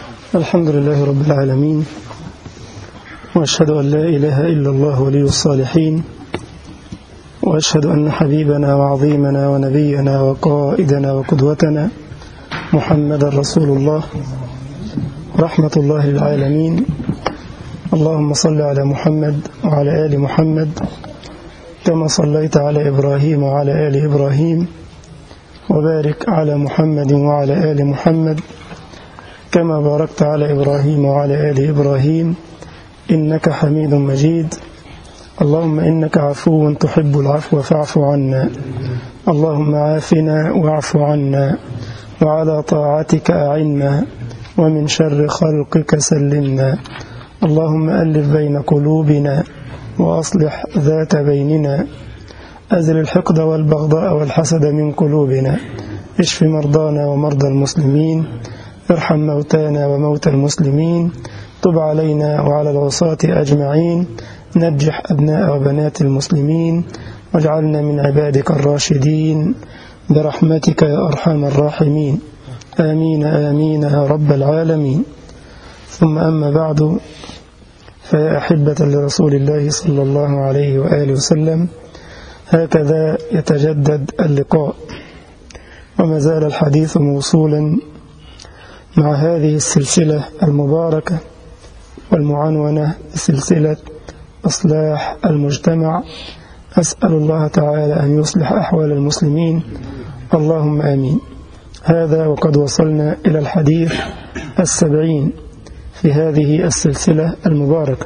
الحمد لله رب العالمين وأشهد أن لا إله إلا الله ولي الصالحين وأشهد أن حبيبنا وعظيمنا ونبينا وقائدنا وقدوتنا محمد رسول الله رحمة الله للعالمين اللهم صل على محمد وعلى آل محمد كما صليت على إبراهيم وعلى آل إبراهيم وبارك على محمد وعلى آل محمد كما باركت على إبراهيم وعلى آل إبراهيم إنك حميد مجيد اللهم إنك عفو تحب العفو فاعف عنا اللهم عافنا واعف عنا وعلى طاعتك أعنا ومن شر خلقك سلمنا اللهم ألف بين قلوبنا وأصلح ذات بيننا أزل الحقد والبغضاء والحسد من قلوبنا اشف مرضانا ومرضى المسلمين ارحم موتانا وموتى المسلمين تب علينا وعلى العصاة أجمعين نجح أبناء وبنات المسلمين واجعلنا من عبادك الراشدين برحمتك يا أرحم الراحمين آمين آمين يا رب العالمين ثم أما بعد فيا أحبة لرسول الله صلى الله عليه وآله وسلم هكذا يتجدد اللقاء وما زال الحديث موصولا مع هذه السلسلة المباركة والمعنونة بسلسلة إصلاح المجتمع أسأل الله تعالى أن يصلح أحوال المسلمين اللهم آمين هذا وقد وصلنا إلى الحديث السبعين في هذه السلسلة المباركة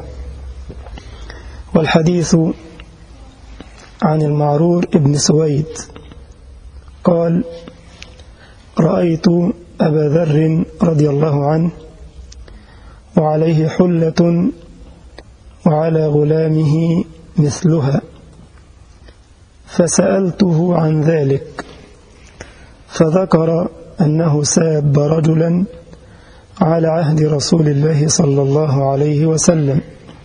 والحديث عن المعرور ابن سويد قال رأيت أبا ذر رضي الله عنه وعليه حلة وعلى غلامه مثلها فسألته عن ذلك فذكر أنه ساب رجلا على عهد رسول الله صلى الله عليه وسلم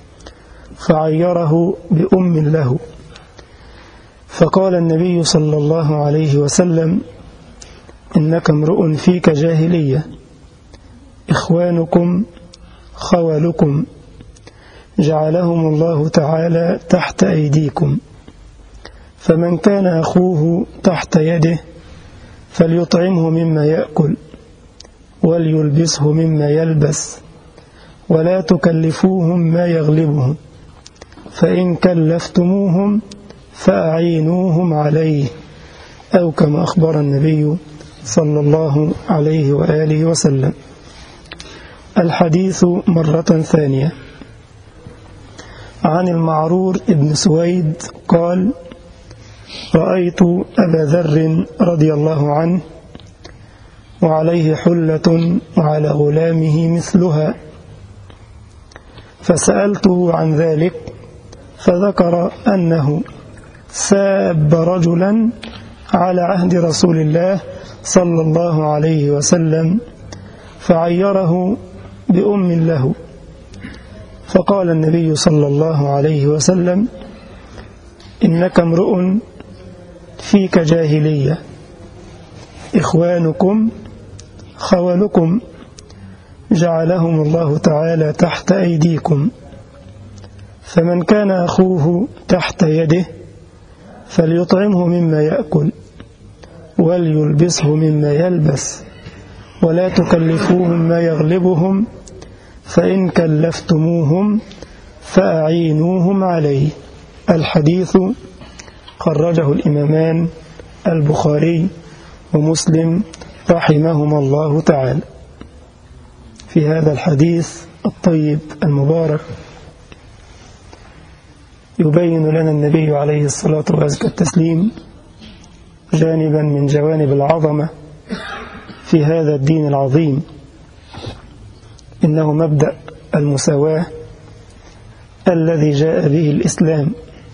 فعيره بأم له فقال النبي صلى الله عليه وسلم إنك امرؤ فيك جاهلية إخوانكم خولكم جعلهم الله تعالى تحت أيديكم فمن كان أخوه تحت يده فليطعمه مما يأكل وليلبسه مما يلبس ولا تكلفوهم ما يغلبهم فإن كلفتموهم فأعينوهم عليه أو كما أخبر النبي صلى الله عليه وآله وسلم الحديث مرة ثانية عن المعرور ابن سويد قال رأيت أبا ذر رضي الله عنه وعليه حلة وعلى غلامه مثلها فسألته عن ذلك فذكر أنه ساب رجلا على عهد رسول الله صلى الله عليه وسلم فعيره بأم له فقال النبي صلى الله عليه وسلم إنك امرؤ فيك جاهلية إخوانكم خولكم جعلهم الله تعالى تحت أيديكم فمن كان أخوه تحت يده فليطعمه مما يأكل وليلبسه مما يلبس ولا تكلفوهم ما يغلبهم فإن كلفتموهم فأعينوهم عليه الحديث خرجه الإمامان البخاري ومسلم رحمهما الله تعالى في هذا الحديث الطيب المبارك يبين لنا النبي عليه الصلاة وأزكى التسليم جانبا من جوانب العظمة في هذا الدين العظيم إنه مبدأ المساواة الذي جاء به الإسلام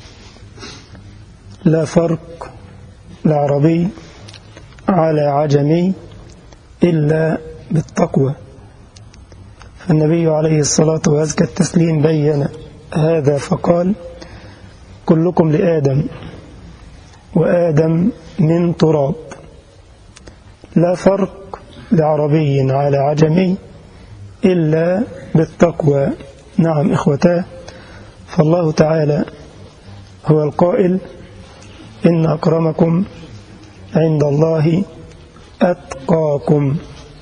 لا فرق لعربي على عجمي إلا بالتقوى فالنبي عليه الصلاة وأزكى التسليم بين هذا فقال كلكم لآدم وآدم من تراب لا فرق لعربي على عجمي إلا بالتقوى نعم إخوتاه فالله تعالى هو القائل إن أكرمكم عند الله أتقاكم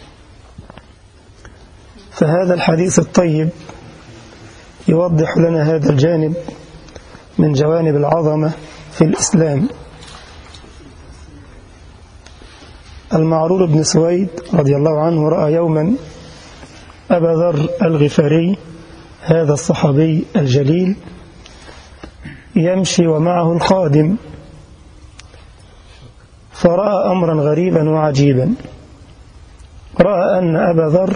فهذا الحديث الطيب يوضح لنا هذا الجانب من جوانب العظمة في الإسلام المعرور بن سويد رضي الله عنه رأى يوما أبا ذر الغفاري هذا الصحابي الجليل يمشي ومعه الخادم فرأى أمرا غريبا وعجيبا رأى أن أبا ذر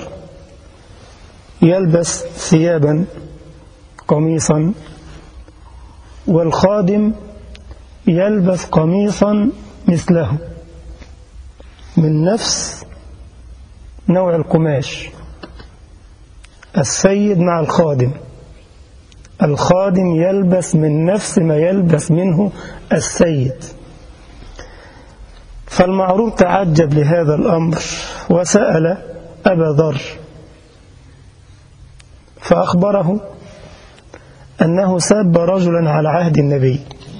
يلبس ثيابا قميصا والخادم يلبس قميصا مثله من نفس نوع القماش السيد مع الخادم الخادم يلبس من نفس ما يلبس منه السيد فالمعروف تعجب لهذا الأمر وسأل أبا ذر فأخبره أنه ساب رجلا على عهد النبي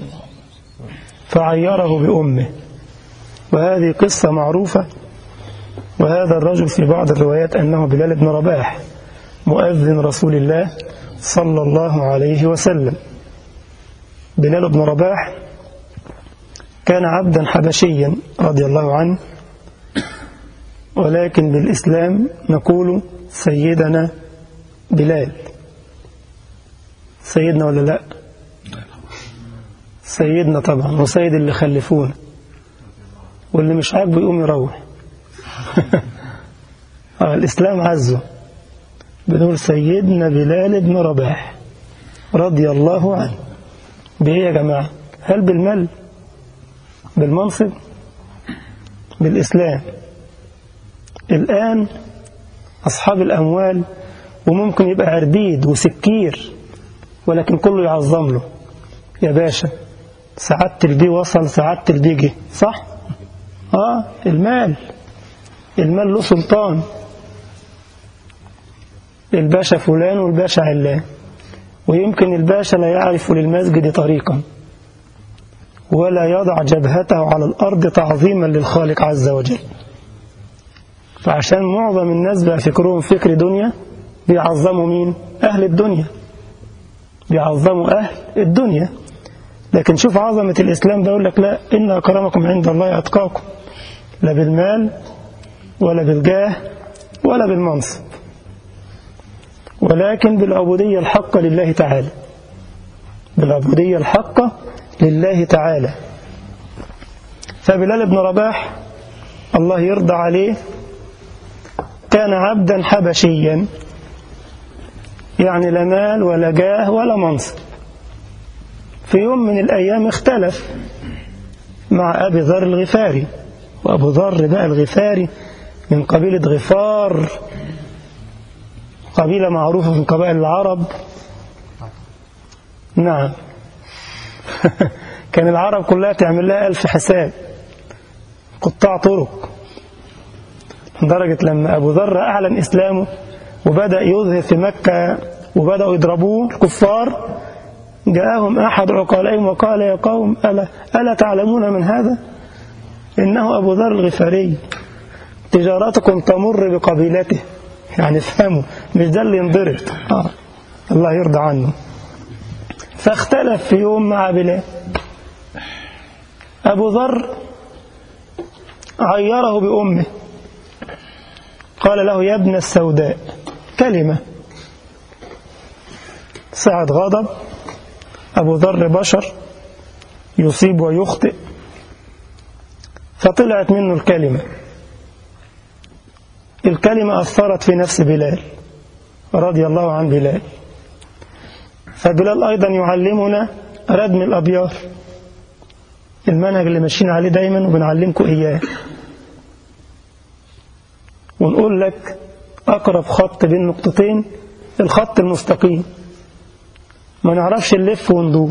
فعيره بأمه وهذه قصة معروفة وهذا الرجل في بعض الروايات أنه بلال بن رباح مؤذن رسول الله صلى الله عليه وسلم بلال بن رباح كان عبدا حبشيا رضي الله عنه ولكن بالإسلام نقول سيدنا بلال سيدنا ولا لا سيدنا طبعا وسيد اللي خلفونا واللي مش عاجبه يقوم يروح الإسلام عزه بنقول سيدنا بلال بن رباح رضي الله عنه بإيه يا جماعة هل بالمال بالمنصب بالإسلام الآن أصحاب الأموال وممكن يبقى عربيد وسكير ولكن كله يعظم له يا باشا سعادة البي وصل سعادة البي جه صح؟ آه المال المال له سلطان الباشا فلان والباشا علان ويمكن الباشا لا يعرف للمسجد طريقا ولا يضع جبهته على الأرض تعظيما للخالق عز وجل فعشان معظم الناس بقى فكرهم فكر دنيا بيعظموا مين أهل الدنيا بيعظموا أهل الدنيا لكن شوف عظمة الإسلام ده يقول لك لا إن أكرمكم عند الله أتقاكم لا بالمال ولا بالجاه ولا بالمنصب ولكن بالعبودية الحقة لله تعالى بالعبودية الحقة لله تعالى فبلال بن رباح الله يرضى عليه كان عبدا حبشيا يعني لا مال ولا جاه ولا منصب في يوم من الأيام اختلف مع أبي ذر الغفاري وأبو ذر بقى الغفاري من قبيلة غفار قبيلة معروفة من قبائل العرب نعم كان العرب كلها تعمل لها ألف حساب قطاع طرق لدرجة لما أبو ذر أعلن إسلامه وبدأ يظهر في مكة وبدأوا يضربوه الكفار جاءهم أحد عقالهم وقال يا قوم ألا, ألا تعلمون من هذا إنه أبو ذر الغفاري تجارتكم تمر بقبيلته يعني افهموا مش ده اللي ينضرب آه. الله يرضى عنه فاختلف في يوم مع بلال أبو ذر عيره بأمه قال له يا ابن السوداء كلمة ساعة غضب أبو ذر بشر يصيب ويخطئ فطلعت منه الكلمة الكلمة أثرت في نفس بلال رضي الله عن بلال فبلال أيضا يعلمنا ردم الأبيار المنهج اللي ماشيين عليه دايما وبنعلمكم إياه ونقول لك أقرب خط بين نقطتين الخط المستقيم ما نعرفش نلف وندور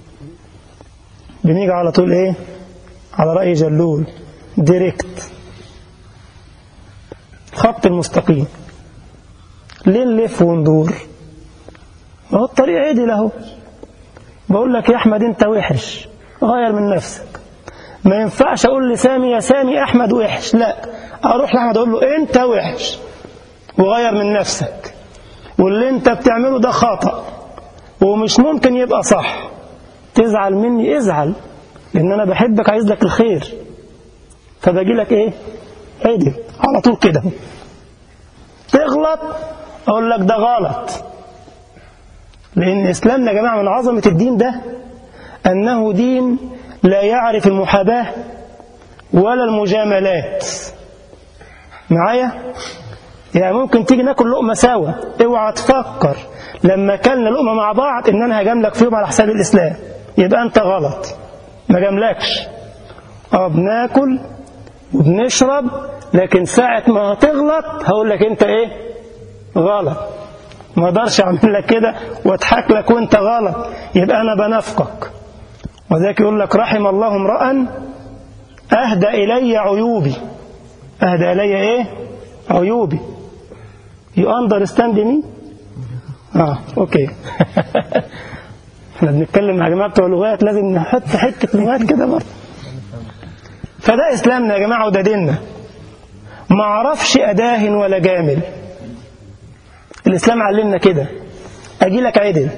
بنيجي على طول ايه على رأي جلول ديريكت خط المستقيم ليه نلف وندور ما هو الطريق عدل اهو بقول لك يا احمد انت وحش غير من نفسك ما ينفعش اقول لسامي يا سامي احمد وحش لا اروح لاحمد اقول له انت وحش وغير من نفسك واللي انت بتعمله ده خطأ ومش ممكن يبقى صح تزعل مني ازعل لان انا بحبك عايز لك الخير فباجي لك ايه عدل على طول كده تغلط اقول لك ده غلط لان اسلامنا يا جماعه من عظمه الدين ده انه دين لا يعرف المحاباه ولا المجاملات معايا يعني ممكن تيجي ناكل لقمه سوا اوعى تفكر لما كلنا لقمه مع بعض ان انا هجاملك فيهم على حساب الاسلام يبقى انت غلط ما جاملكش اه بناكل وبنشرب لكن ساعة ما هتغلط هقول لك انت ايه غلط ما اقدرش اعمل لك كده واضحك لك وانت غلط يبقى انا بنافقك وذاك يقول لك رحم الله امرأ اهدى الي عيوبي اهدى الي ايه عيوبي you understand me اه اوكي احنا بنتكلم مع جماعه بتوع لغات لازم نحط حته لغات كده برضه فده اسلامنا يا جماعه وده ديننا ما اعرفش اداهن ولا جامل الاسلام علمنا كده اجي لك عدل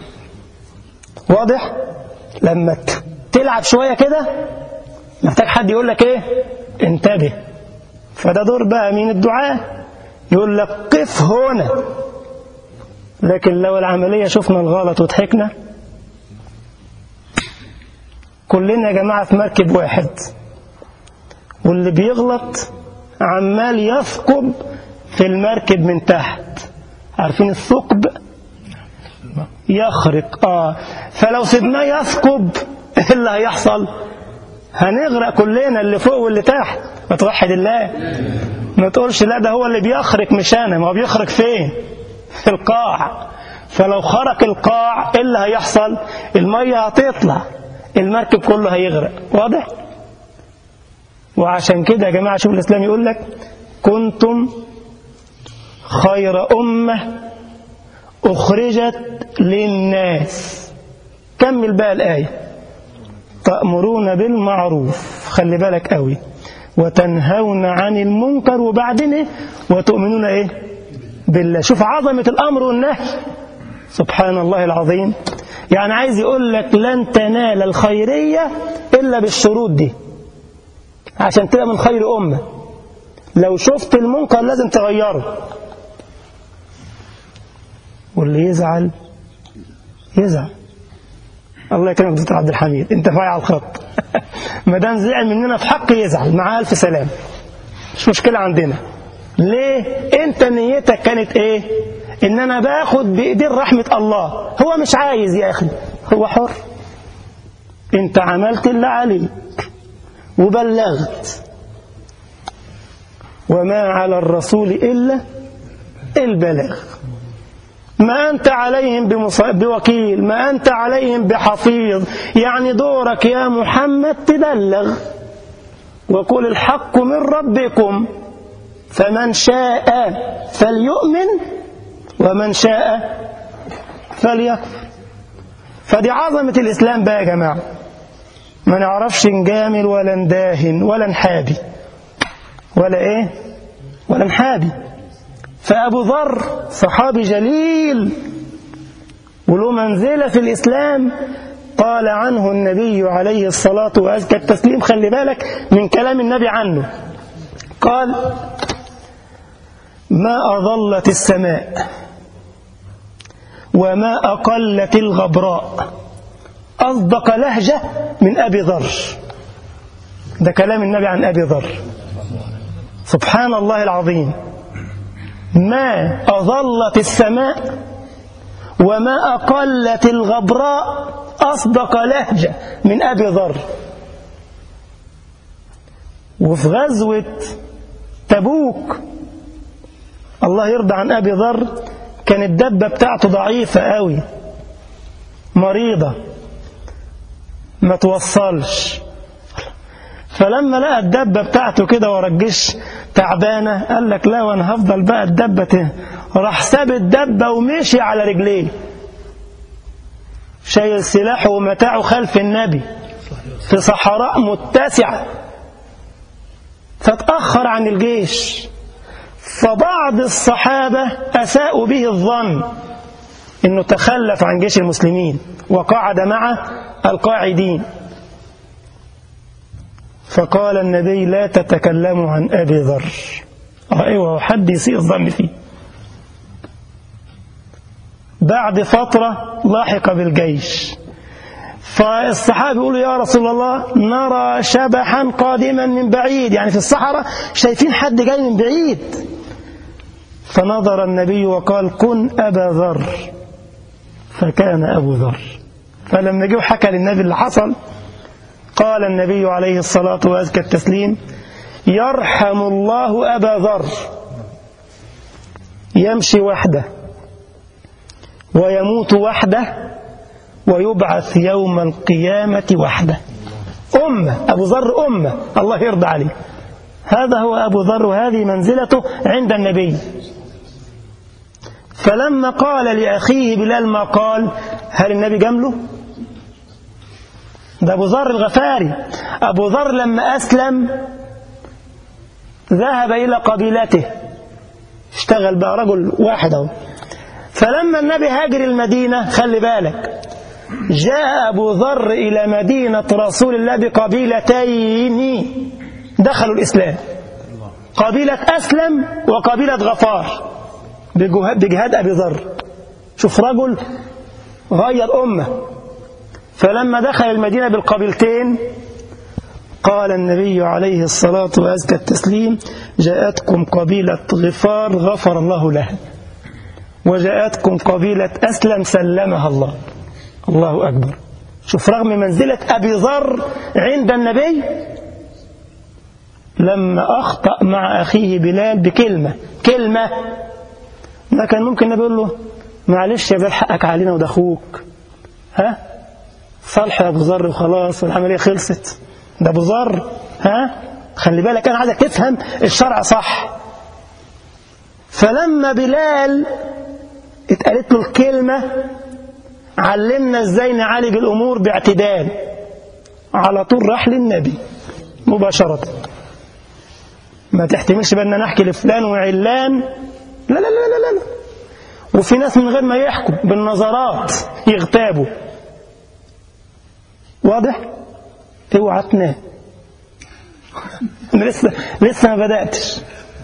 واضح لما تلعب شويه كده محتاج حد يقول لك ايه انتبه فده دور بقى مين الدعاء يقول لك قف هنا لكن لو العملية شفنا الغلط وضحكنا كلنا يا جماعة في مركب واحد واللي بيغلط عمال يثقب في المركب من تحت عارفين الثقب يخرق اه فلو سيبناه يثقب ايه اللي هيحصل هنغرق كلنا اللي فوق واللي تحت ما توحد الله ما تقولش لا ده هو اللي بيخرق مش انا ما هو بيخرق فين في القاع فلو خرق القاع ايه اللي هيحصل الميه هتطلع المركب كله هيغرق واضح وعشان كده يا جماعه شوف الاسلام يقول لك كنتم خير امه اخرجت للناس كمل بقى الايه تأمرون بالمعروف خلي بالك قوي وتنهون عن المنكر وبعدين ايه وتؤمنون ايه بالله شوف عظمة الأمر والنهي سبحان الله العظيم يعني عايز يقول لك لن تنال الخيرية إلا بالشروط دي عشان تبقى من خير أمة لو شفت المنكر لازم تغيره واللي يزعل يزعل الله يكرمك دكتور عبد الحميد انت فايع على الخط ما دام زعل مننا في حق يزعل مع الف سلام مش مشكله عندنا ليه انت نيتك كانت ايه ان انا باخد بايدين رحمه الله هو مش عايز يا اخي هو حر انت عملت اللي عليك وبلغت وما على الرسول الا البلاغ ما أنت عليهم بوكيل ما أنت عليهم بحفيظ يعني دورك يا محمد تبلغ وقل الحق من ربكم فمن شاء فليؤمن ومن شاء فليكفر فدي عظمة الإسلام بقى يا جماعة ما نعرفش نجامل ولا نداهن ولا نحابي ولا إيه ولا نحابي فأبو ذر صحابي جليل وله منزلة في الإسلام قال عنه النبي عليه الصلاة وأزكى التسليم خلي بالك من كلام النبي عنه قال ما أظلت السماء وما أقلت الغبراء أصدق لهجة من أبي ذر ده كلام النبي عن أبي ذر سبحان الله العظيم ما أظلت السماء وما أقلت الغبراء أصدق لهجة من أبي ذر وفي غزوة تبوك الله يرضى عن أبي ذر كان الدبة بتاعته ضعيفة قوي مريضة ما توصلش فلما لقى الدبة بتاعته كده ورا الجيش تعبانة قال لك لا وانا هفضل بقى الدبة ته- راح ساب الدبة ومشي على رجليه شايل سلاحه ومتاعه خلف النبي في صحراء متسعة فتأخر عن الجيش فبعض الصحابة أساءوا به الظن أنه تخلف عن جيش المسلمين وقعد مع القاعدين فقال النبي لا تتكلموا عن أبي ذر آه ايوه حد يسيء الظن فيه بعد فترة لاحق بالجيش فالصحابة يقولوا يا رسول الله نرى شبحا قادما من بعيد يعني في الصحراء شايفين حد جاي من بعيد فنظر النبي وقال كن أبا ذر فكان أبو ذر فلما جه حكى للنبي اللي حصل قال النبي عليه الصلاة وأزكى التسليم يرحم الله أبا ذر يمشي وحده ويموت وحده ويبعث يوم القيامة وحده أمة أبو ذر أمة الله يرضى عليه هذا هو أبو ذر وهذه منزلته عند النبي فلما قال لأخيه بلال ما قال هل النبي جمله ده أبو ذر الغفاري أبو ذر لما أسلم ذهب إلى قبيلته اشتغل بقى رجل واحد أهو فلما النبي هاجر المدينة خلي بالك جاء أبو ذر إلى مدينة رسول الله بقبيلتين دخلوا الإسلام قبيلة أسلم وقبيلة غفار بجهاد أبي ذر شوف رجل غير أمة فلما دخل المدينة بالقبيلتين قال النبي عليه الصلاة وأزكى التسليم جاءتكم قبيلة غفار غفر الله لها وجاءتكم قبيلة أسلم سلمها الله الله أكبر شوف رغم منزلة أبي ذر عند النبي لما أخطأ مع أخيه بلال بكلمة كلمة ما كان ممكن النبي يقول له معلش يا بلال حقك علينا وده أخوك ها صالح يا أبو ذر وخلاص والعملية خلصت ده أبو ذر ها خلي بالك أنا عايزك تفهم الشرع صح فلما بلال اتقالت له الكلمة علمنا ازاي نعالج الامور باعتدال على طول راح للنبي مباشرة ما تحتملش بأن نحكي لفلان وعلان لا لا لا لا لا وفي ناس من غير ما يحكوا بالنظرات يغتابوا واضح اوعى تنام لسه لسه ما بداتش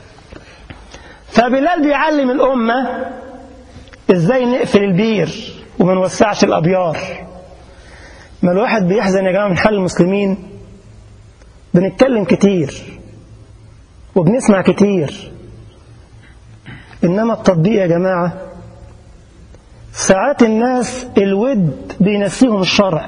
فبلال بيعلم الامه ازاي نقفل البير وما نوسعش الأبيار ما الواحد بيحزن يا جماعة من حال المسلمين بنتكلم كتير وبنسمع كتير إنما التطبيق يا جماعة ساعات الناس الود بينسيهم الشرع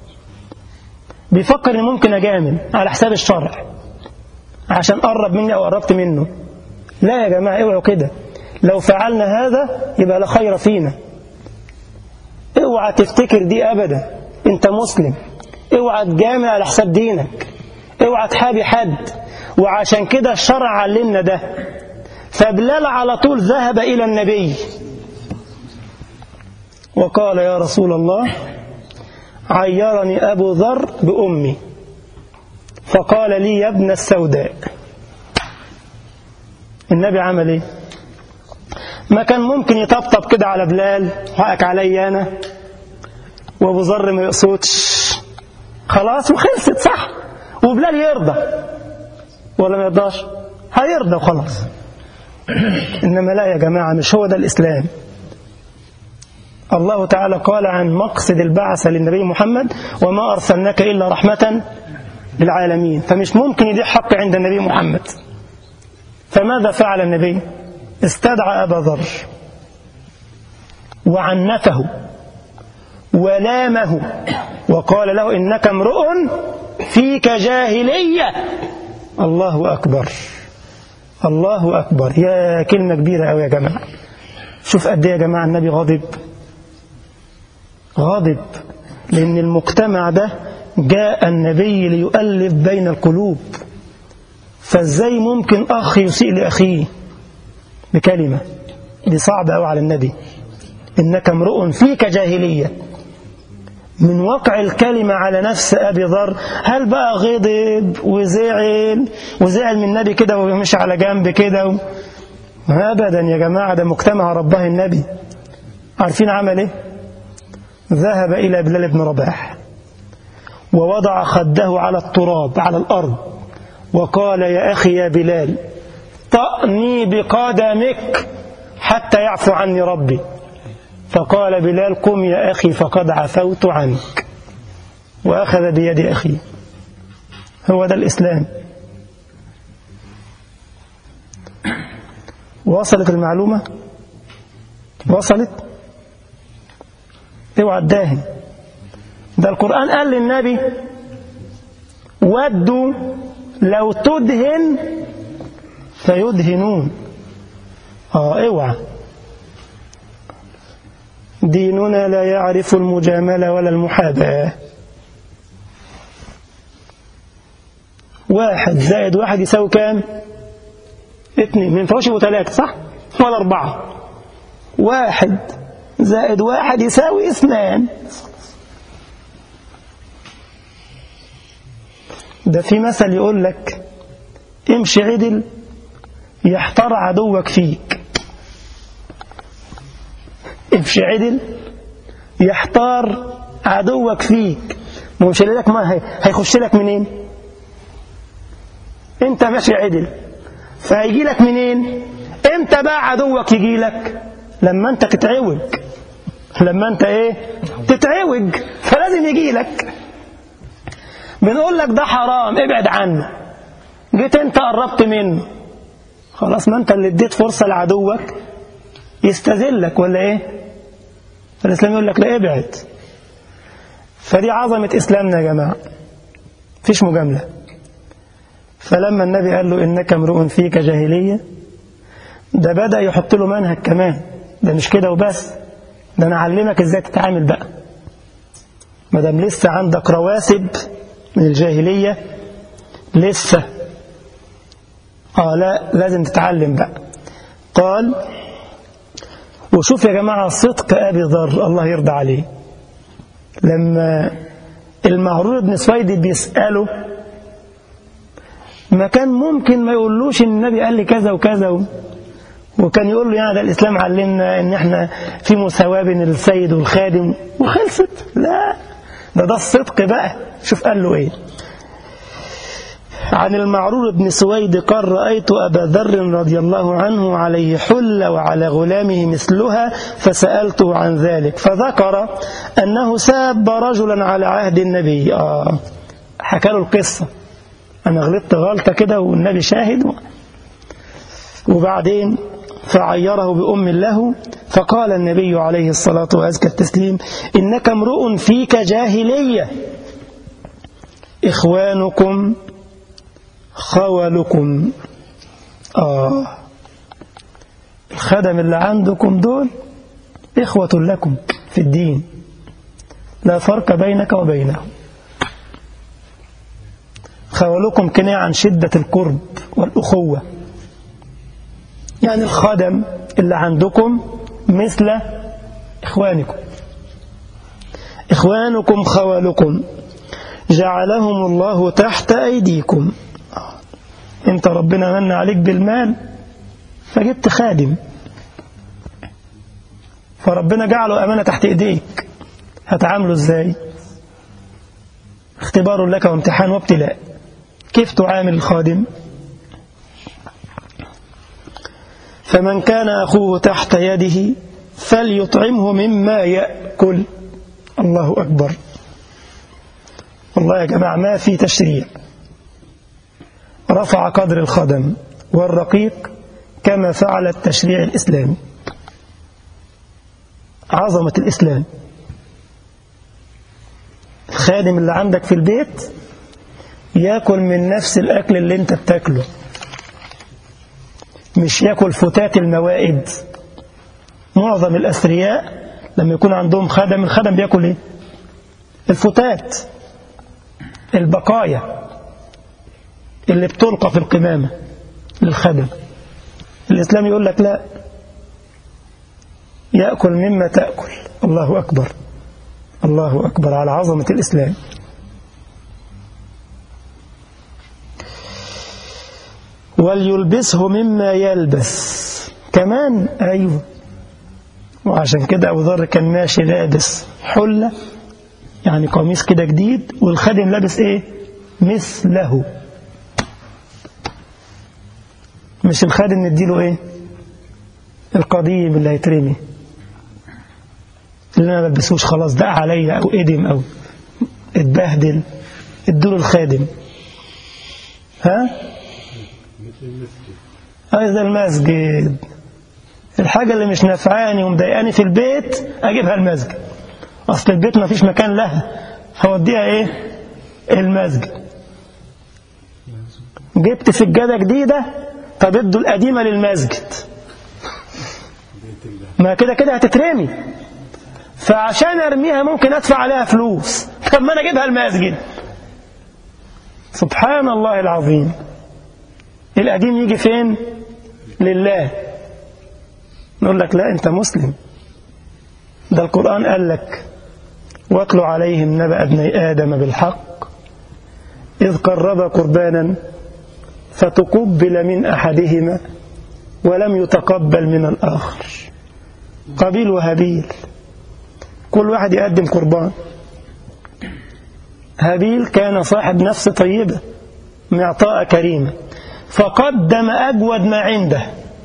بيفكر إن ممكن أجامل على حساب الشرع عشان قرب مني أو قربت منه لا يا جماعة اوعوا كده لو فعلنا هذا يبقى لا خير فينا اوعى تفتكر دي ابدا انت مسلم اوعى تجامل على حساب دينك اوعى تحابي حد وعشان كده الشرع علمنا ده فبلال على طول ذهب الى النبي وقال يا رسول الله عيرني ابو ذر بامي فقال لي يا ابن السوداء النبي عمل ايه ما كان ممكن يطبطب كده على بلال حقك عليا انا وابو ذر ما يقصدش خلاص وخلصت صح وبلال يرضى ولا ما يرضاش هيرضى وخلاص انما لا يا جماعه مش هو ده الاسلام الله تعالى قال عن مقصد البعث للنبي محمد وما ارسلناك الا رحمه للعالمين فمش ممكن يضيع حق عند النبي محمد فماذا فعل النبي استدعى أبا ذر وعنفه ولامه وقال له إنك امرؤ فيك جاهلية الله أكبر الله أكبر يا كلمة كبيرة أوي يا جماعة شوف قد يا جماعة النبي غاضب غاضب لأن المجتمع ده جاء النبي ليؤلف بين القلوب فازاي ممكن أخ يسيء لأخيه بكلمة دي صعبة أوي على النبي إنك امرؤ فيك جاهلية من وقع الكلمة على نفس أبي ذر هل بقى غضب وزعل وزعل من النبي كده ومشي على جنب كده و... أبدا يا جماعة ده مجتمع رباه النبي عارفين عمل إيه ذهب إلى بلال بن رباح ووضع خده على التراب على الأرض وقال يا أخي يا بلال طأني بقدمك حتى يعفو عني ربي فقال بلال قم يا أخي فقد عفوت عنك وأخذ بيد أخي هو ده الإسلام وصلت المعلومة وصلت اوعى الداهن ده القرآن قال للنبي ودوا لو تدهن فيدهنون اه اوعى ديننا لا يعرف المجاملة ولا المحاباة واحد زائد واحد يساوي كام اثنين ما ينفعوش يبقوا ثلاثة صح ولا أربعة واحد زائد واحد يساوي اثنان ده في مثل يقول لك امشي عدل يحتار عدوك فيك امشي عدل يحتار عدوك فيك ما مش لك ما هي هيخش لك منين انت ماشي عدل فهيجي لك منين امتى بقى عدوك يجي لك لما انت تتعوج لما انت ايه تتعوج فلازم يجي لك بنقول لك ده حرام ابعد عنه جيت انت قربت منه خلاص ما انت اللي اديت فرصة لعدوك يستذلك ولا ايه فالاسلام يقول لك لا ابعد فدي عظمة اسلامنا يا جماعة فيش مجاملة فلما النبي قال له انك امرؤ فيك جاهلية ده بدأ يحط له منهج كمان ده مش كده وبس ده انا اعلمك ازاي تتعامل بقى ما دام لسه عندك رواسب من الجاهلية لسه اه لا لازم تتعلم بقى قال وشوف يا جماعة صدق أبي ذر الله يرضى عليه لما المعرور بن سويد بيسأله ما كان ممكن ما يقولوش ان النبي قال لي كذا وكذا و... وكان يقول له يعني ده الإسلام علمنا ان احنا في مساواة بين السيد والخادم وخلصت لا ده ده الصدق بقى شوف قال له ايه عن المعرور بن سويد قال رأيت أبا ذر رضي الله عنه عليه حلة وعلى غلامه مثلها فسألته عن ذلك فذكر أنه ساب رجلا على عهد النبي آه حكى له القصة أنا غلطت غلطة كده والنبي شاهد وبعدين فعيره بأم له فقال النبي عليه الصلاة وأزكى التسليم إنك امرؤ فيك جاهلية إخوانكم خولكم آه الخدم اللي عندكم دول إخوة لكم في الدين لا فرق بينك وبينهم خولكم كناية عن شدة القرب والأخوة يعني الخدم اللي عندكم مثل إخوانكم إخوانكم خولكم جعلهم الله تحت أيديكم انت ربنا من عليك بالمال فجبت خادم فربنا جعله أمانة تحت إيديك هتعامله إزاي اختبار لك وامتحان وابتلاء كيف تعامل الخادم فمن كان أخوه تحت يده فليطعمه مما يأكل الله أكبر والله يا جماعة ما في تشريع رفع قدر الخدم والرقيق كما فعل التشريع الإسلامي عظمة الإسلام الخادم اللي عندك في البيت ياكل من نفس الأكل اللي انت بتاكله مش ياكل فتات الموائد معظم الأثرياء لما يكون عندهم خدم الخدم بياكل ايه الفتات البقايا اللي بتلقى في القمامة للخدم الإسلام يقول لك لا يأكل مما تأكل الله أكبر الله أكبر على عظمة الإسلام وليلبسه مما يلبس كمان أيوه وعشان كده أبو ذر كان ماشي لابس حلة يعني قميص كده جديد والخادم لابس إيه مثله مش الخادم نديله إيه القديم اللي هيترمي اللي أنا ما بلبسوش خلاص دق عليا أو إدم أو اتبهدل ادوله الخادم ها هذا المسجد الحاجة اللي مش نافعاني ومضايقاني في البيت أجيبها المسجد أصل البيت ما فيش مكان لها هوديها إيه المسجد جبت سجادة جديدة طب ادوا القديمة للمسجد ما كده كده هتترمي فعشان ارميها ممكن ادفع عليها فلوس طب ما انا اجيبها المسجد سبحان الله العظيم القديم يجي فين لله نقول لك لا انت مسلم ده القرآن قال لك واتل عليهم نبأ ابني آدم بالحق إذ قرب قربانا فتقبل من أحدهما ولم يتقبل من الآخر قبيل وهابيل كل واحد يقدم قربان هابيل كان صاحب نفس طيبة معطاء كريمة فقدم أجود ما عنده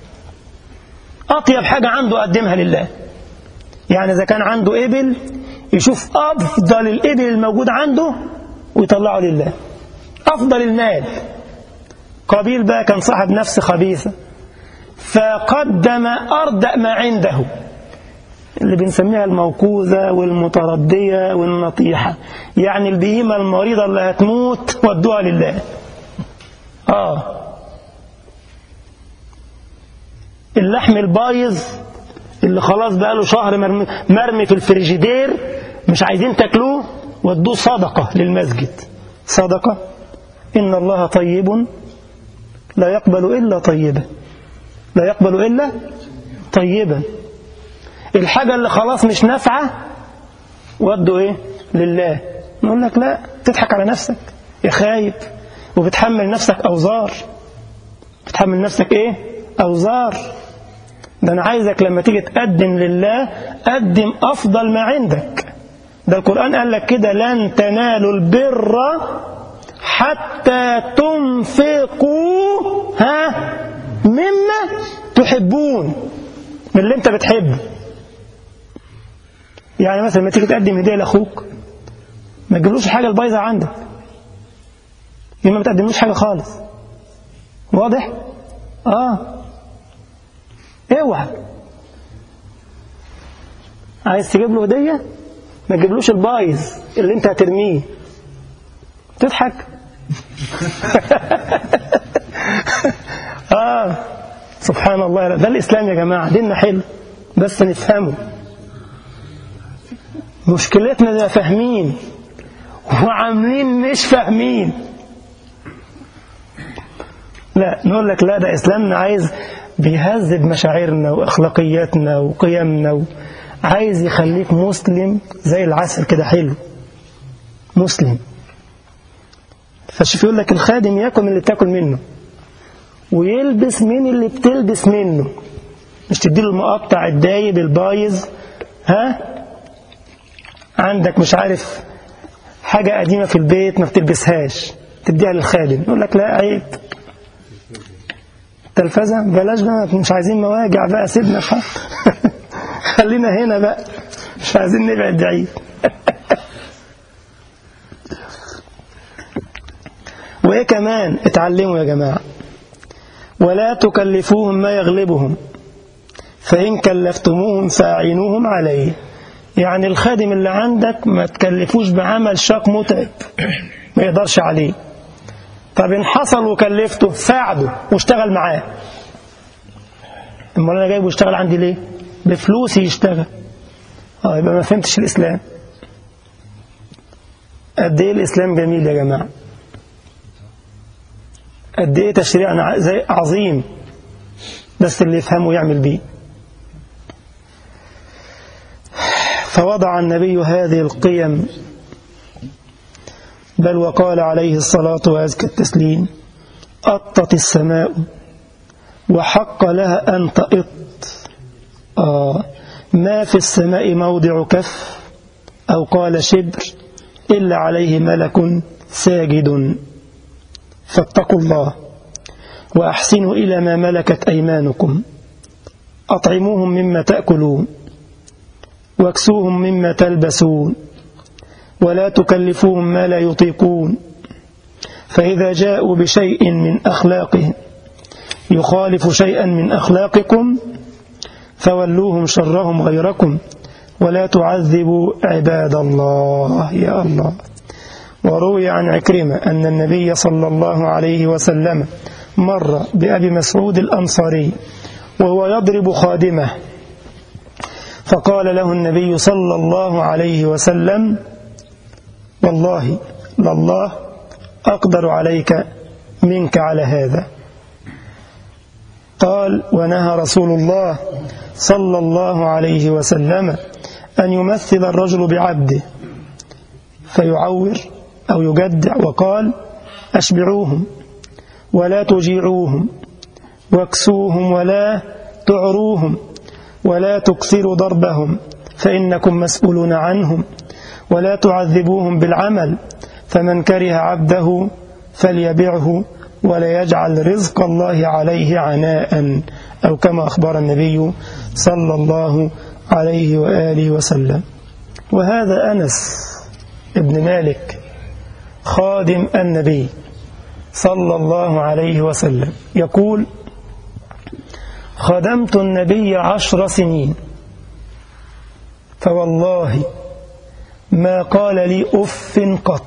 أطيب حاجة عنده قدمها لله يعني إذا كان عنده إبل يشوف أفضل الإبل الموجود عنده ويطلعه لله أفضل المال قبيل بقى كان صاحب نفس خبيثة فقدم أردأ ما عنده اللي بنسميها الموقوذة والمتردية والنطيحة يعني البهيمة المريضة اللي هتموت ودوها لله آه اللحم البايظ اللي خلاص بقى له شهر مرمي, مرمي في الفريجيدير مش عايزين تاكلوه ودوه صدقة للمسجد صدقة إن الله طيب لا يقبل إلا طيبا لا يقبل إلا طيبا الحاجة اللي خلاص مش نافعة ودوا إيه لله نقول لك لا تضحك على نفسك يا خايب وبتحمل نفسك أوزار بتحمل نفسك إيه أوزار ده أنا عايزك لما تيجي تقدم لله قدم أفضل ما عندك ده القرآن قال لك كده لن تنالوا البر حتى تنفقوا ها مما تحبون من اللي انت بتحبه يعني مثلا لما تيجي تقدم هديه لاخوك ما تجيبلوش الحاجه البايظه عندك يبقى ما تقدملوش حاجه خالص واضح اه اوعى عايز تجيب له هديه ما تجيبلوش البايظ اللي انت هترميه تضحك اه سبحان الله ده الاسلام يا جماعه ديننا حلو بس نفهمه مشكلتنا ده فاهمين وعاملين مش فاهمين لا نقول لك لا ده اسلامنا عايز بيهذب مشاعرنا واخلاقياتنا وقيمنا عايز يخليك مسلم زي العسل كده حلو مسلم فشوف يقول لك الخادم ياكل من اللي بتاكل منه ويلبس من اللي بتلبس منه مش تديله المقطع الدايب البايظ ها عندك مش عارف حاجة قديمة في البيت ما بتلبسهاش تديها للخادم يقول لك لا عيب تلفزة بلاش بقى مش عايزين مواجع بقى سيبنا خلينا هنا بقى مش عايزين نبعد بعيد وإيه كمان اتعلموا يا جماعة ولا تكلفوهم ما يغلبهم فإن كلفتموهم فأعينوهم عليه يعني الخادم اللي عندك ما تكلفوش بعمل شاق متعب ما يقدرش عليه طب إن حصل وكلفته ساعده واشتغل معاه امال انا جايبه يشتغل عندي ليه بفلوسي يشتغل اه يبقى ما فهمتش الاسلام قد ايه الإسلام جميل يا جماعة قد ايه تشريع عظيم بس اللي يفهمه يعمل بيه فوضع النبي هذه القيم بل وقال عليه الصلاة وأزكى التسليم أطت السماء وحق لها أن تئط آه ما في السماء موضع كف أو قال شبر إلا عليه ملك ساجد فاتقوا الله وأحسنوا إلى ما ملكت أيمانكم أطعموهم مما تأكلون واكسوهم مما تلبسون ولا تكلفوهم ما لا يطيقون فإذا جاءوا بشيء من أخلاقهم يخالف شيئا من أخلاقكم فولوهم شرهم غيركم ولا تعذبوا عباد الله يا الله وروي عن عكرمة أن النبي صلى الله عليه وسلم مر بأبي مسعود الأنصاري وهو يضرب خادمه فقال له النبي صلى الله عليه وسلم والله لله أقدر عليك منك على هذا قال ونهى رسول الله صلى الله عليه وسلم أن يمثل الرجل بعبده فيعور أو يجدع وقال أشبعوهم ولا تجيعوهم واكسوهم ولا تعروهم ولا تكثروا ضربهم فإنكم مسؤولون عنهم ولا تعذبوهم بالعمل فمن كره عبده فليبعه ولا يجعل رزق الله عليه عناء أو كما أخبر النبي صلى الله عليه وآله وسلم وهذا أنس ابن مالك خادم النبي صلى الله عليه وسلم يقول خدمت النبي عشر سنين فوالله ما قال لي أف قط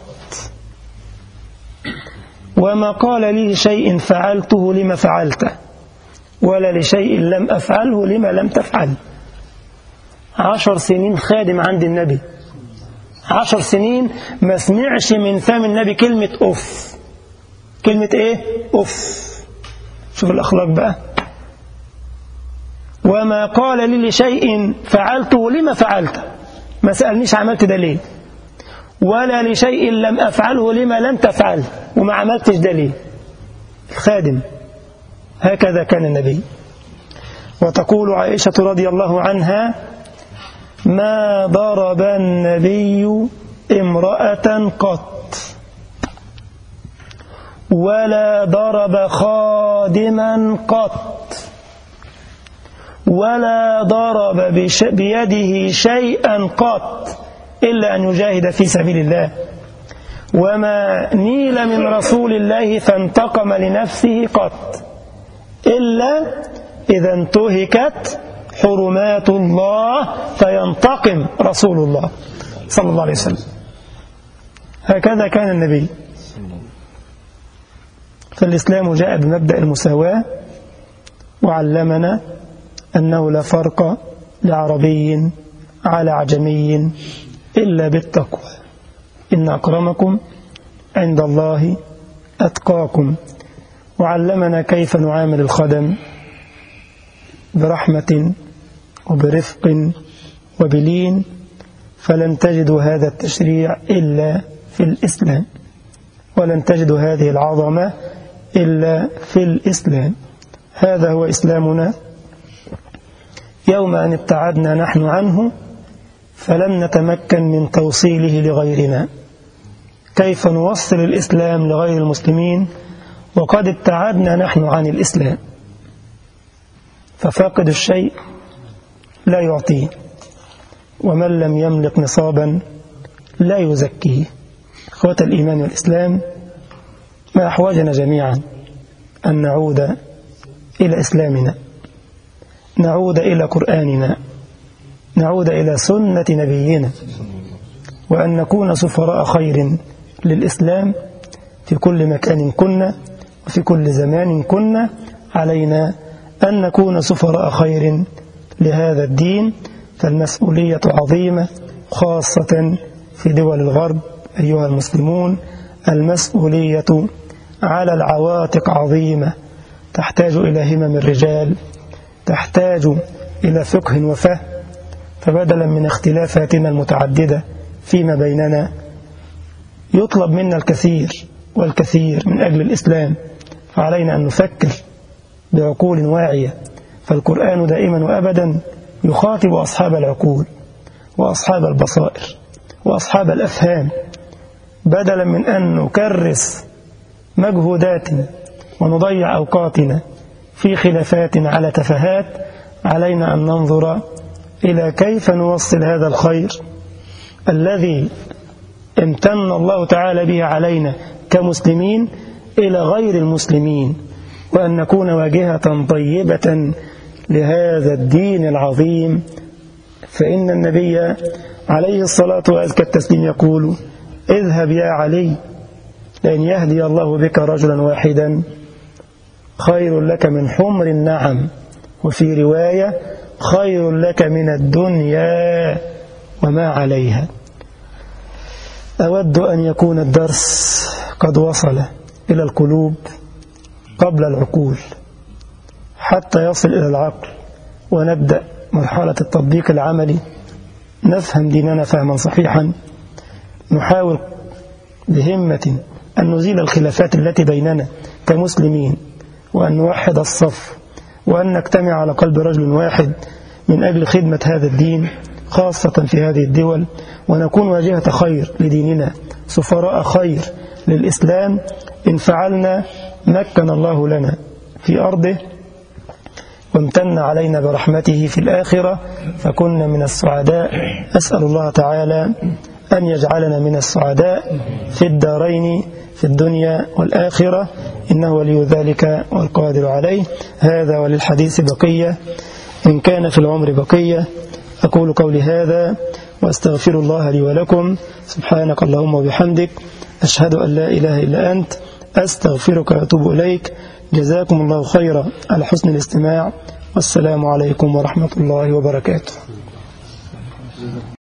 وما قال لي شيء فعلته لما فعلته ولا لشيء لم أفعله لما لم تفعل عشر سنين خادم عند النبي عشر سنين ما سمعش من فم النبي كلمة أف كلمة إيه؟ أف شوف الأخلاق بقى وما قال لي لشيء فعلته لما فعلته ما سألنيش عملت ده ليه ولا لشيء لم أفعله لما لم تفعل وما عملتش ده ليه الخادم هكذا كان النبي وتقول عائشة رضي الله عنها ما ضرب النبي امرأة قط ولا ضرب خادما قط ولا ضرب بيده شيئا قط إلا أن يجاهد في سبيل الله وما نيل من رسول الله فانتقم لنفسه قط إلا إذا انتهكت حرمات الله فينتقم رسول الله صلى الله عليه وسلم هكذا كان النبي فالإسلام جاء بمبدأ المساواة وعلمنا أنه لا فرق لعربي على عجمي إلا بالتقوى إن أكرمكم عند الله أتقاكم وعلمنا كيف نعامل الخدم برحمة وبرفق وبلين فلن تجدوا هذا التشريع إلا في الإسلام ولن تجدوا هذه العظمة إلا في الإسلام هذا هو إسلامنا يوم أن ابتعدنا نحن عنه فلم نتمكن من توصيله لغيرنا كيف نوصل الإسلام لغير المسلمين وقد ابتعدنا نحن عن الإسلام ففاقد الشيء لا يعطيه ومن لم يملك نصابا لا يزكيه إخوة الإيمان والإسلام ما أحوجنا جميعا أن نعود إلى إسلامنا نعود إلى قرآننا نعود إلى سنة نبينا وأن نكون سفراء خير للإسلام في كل مكان كنا وفي كل زمان كنا علينا أن نكون سفراء خير لهذا الدين فالمسؤولية عظيمة خاصة في دول الغرب أيها المسلمون المسؤولية على العواتق عظيمة تحتاج إلى همم الرجال تحتاج إلى فقه وفهم فبدلا من اختلافاتنا المتعددة فيما بيننا يطلب منا الكثير والكثير من أجل الإسلام فعلينا أن نفكر بعقول واعية فالقرآن دائما وأبدا يخاطب أصحاب العقول وأصحاب البصائر وأصحاب الأفهام بدلا من أن نكرس مجهودات ونضيع أوقاتنا في خلافات على تفاهات علينا أن ننظر إلى كيف نوصل هذا الخير الذي امتن الله تعالى به علينا كمسلمين إلى غير المسلمين وأن نكون واجهة طيبة لهذا الدين العظيم فإن النبي عليه الصلاة وأزكى التسليم يقول اذهب يا علي لأن يهدي الله بك رجلا واحدا خير لك من حمر النعم وفي رواية خير لك من الدنيا وما عليها أود أن يكون الدرس قد وصل إلى القلوب قبل العقول حتى يصل إلى العقل ونبدأ مرحلة التطبيق العملي نفهم ديننا فهما صحيحا نحاول بهمة أن نزيل الخلافات التي بيننا كمسلمين وأن نوحد الصف وأن نجتمع على قلب رجل واحد من أجل خدمة هذا الدين خاصة في هذه الدول ونكون واجهة خير لديننا سفراء خير للإسلام إن فعلنا مكن الله لنا في أرضه وامتن علينا برحمته في الآخرة فكنا من السعداء أسأل الله تعالى أن يجعلنا من السعداء في الدارين في الدنيا والآخرة إنه ولي ذلك والقادر عليه هذا وللحديث بقية إن كان في العمر بقية أقول قولي هذا وأستغفر الله لي ولكم سبحانك اللهم وبحمدك أشهد أن لا إله إلا أنت أستغفرك وأتوب إليك جزاكم الله خيرا على حسن الاستماع والسلام عليكم ورحمة الله وبركاته